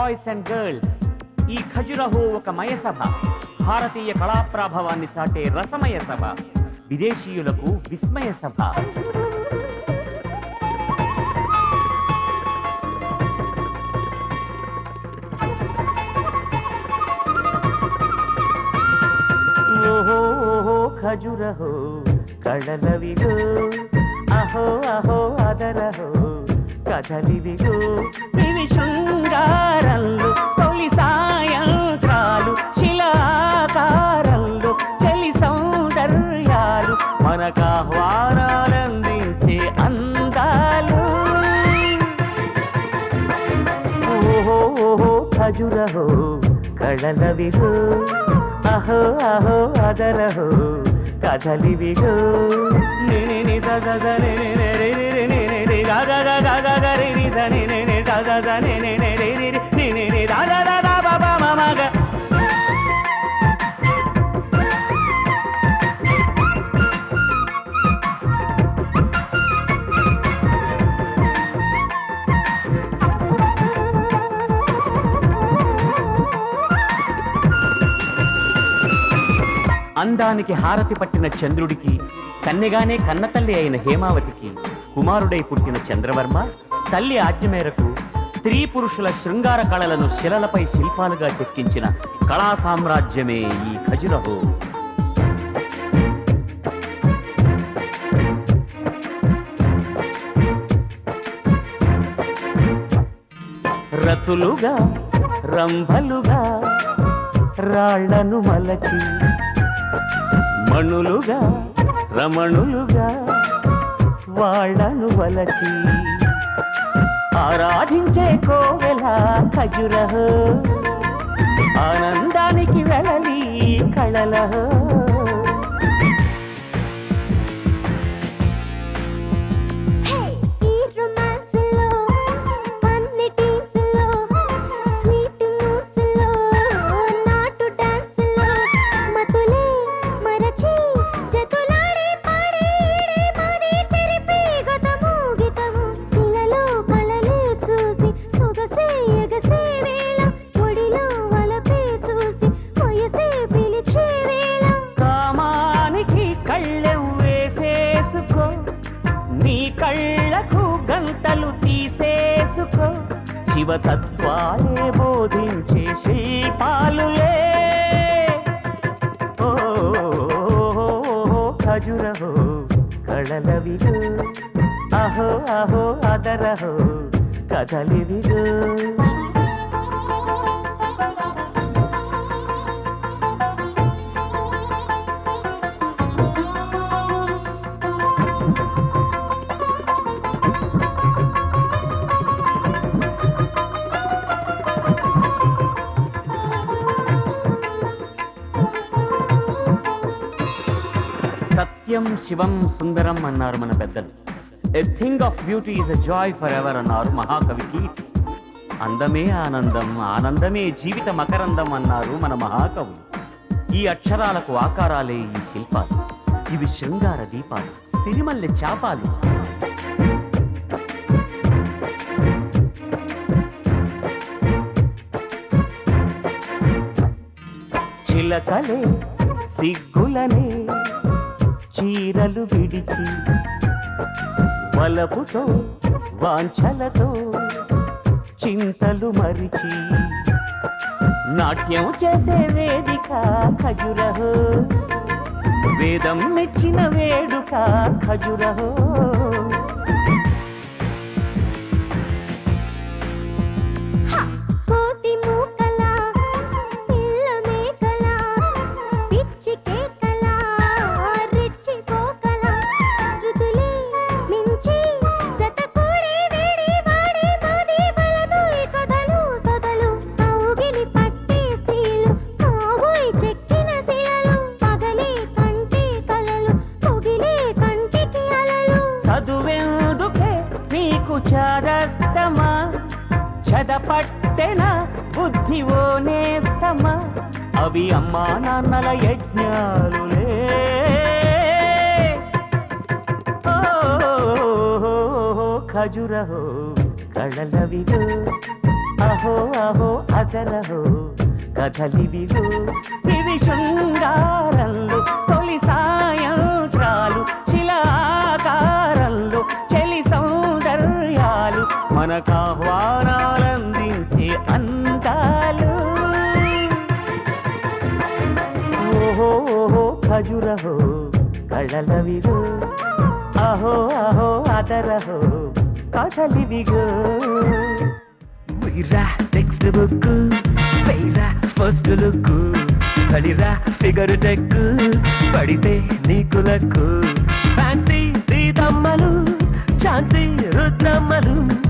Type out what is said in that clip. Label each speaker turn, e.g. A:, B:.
A: boys and girls ఈ ఖజురహో ఒక మయసభ భారతీయ కళాప్రాభవాన్ని చాటే రసమయ సభ విదేశీయులకు విస్మయ సభ ఓహో ఓహో ఖజురహో కళలవిగో అహో అహో అదరహో కథలివిగో ఇవి శృంగారంలో తొలి సాయంత్రాలు శిలాకారంలో చలి సౌందర్యాలు మనకాహ్వానాలందించే అందాలు ఓహో ఓహో ఖజురహో కళలవిగో అహో అహో అదరహో కథలివిగో నిని ని స స స ని ని ని రి రి రి ని ని రి గ గ గ గ గ గ రి రి స ని ని ని స స స ని ని ని రి రి రి ని ని ని ద ద ద ద ప ప మ మ గ అందానికి హారతి పట్టిన చంద్రుడికి కన్నెగానే కన్నతల్లి అయిన హేమావతికి కుమారుడై పుట్టిన చంద్రవర్మ తల్లి ఆజ్ఞ మేరకు స్త్రీ పురుషుల శృంగార కళలను శిలలపై శిల్పాలుగా చెక్కించిన కళా సామ్రాజ్యమే ఈ ఖజురహో రతులుగా రంభలుగా రాళ్లను మలచి మణులుగా రమణులుగా వాళ్ళను వలచి ఆరాధించే కోవెల ఖజురహో ఆనందానికి వెళ్ళలి కళలహో
B: ఈ రొమాన్స్ లో పన్నెటీస్ లో స్వీట్ మూడ్స్ లో నాటు డాన్స్ లో మతులే మరచి జతులాడే పాడే మాది చెరిపి గతము గీతము శిలలో కళలే చూసి సొగసే ఎగసే వేళ ఒడిలో వలపే చూసి వయసే పిలిచే వేళ
A: కామానికి కళ్ళెం వేసేసుకో నీ కళ్ళకు గంతలు తీసేసుకో శివతత్వాలే బోధించే శిల్పాలులే ఓ ఖజురహో కళలవిగో అహో అహో అదరహో కథలివిగో సత్యం శివం సుందరం అన్నారు మన పెద్దలు a thing of beauty is a joy forever అన్నారు మహాకవి కీట్స్ అందమే ఆనందం ఆనందమే జీవిత మకరందం అన్నారు మన మహాకవులు ఈ అక్షరాలకు ఆకారాలే ఈ శిల్పాలు ఇవి శృంగార దీపాలు సిరిమల్లె చాపాలు చిలకలే సిగ్గులనే చీరలు విడిచి వలపుతో వాంఛలతో చింతలు మరిచి నాట్యం చేసే వేదిక ఖజురహో వేదం మెచ్చిన వేడుక ఖజురహో
B: కోతి మూకలా పిల్ల మేకలా పిచ్చి కేకలా రెచ్చి పోకలా శృతులే మించి జత కూడి వేడి వాడి మాది బలదు ఈ కథలు సొదలు కౌగిలి పట్టే స్త్రీలు కాబోయ్ చెక్కిన శిలలు పగలే కంటి కలలు పొగిలే కంటికి అలలు
A: చదువెందుకే నీకు చాదస్తమా చదపట్టెన బుద్ధి ఓ నేస్తమా అవి అమ్మా నాన్నల యజ్ఞాలులే ఓ ఖజురహో కళలవిగో అహో అహో అదరహో కథలివిగో ఇవి శృంగారంలో తొలి సాయంత్రాలు శిలాకారంలో చెలి సౌందర్యాలు మనకాహ్వానాలందించే అందాలు ఓహో ఓహో ఖజురహో కళ్ళలవిగో అహో అహో అదరహో కథలివిగో
C: మీరా టెక్స్ట్ బుక్ పైరా ఫస్ట్ లుక్ పడిరా ఫిగర్ టెక్ పడితే నీకు లక్కు ఫ్యాన్సీ సీతమ్మలు ఝాన్సీ రుద్రమ్మలు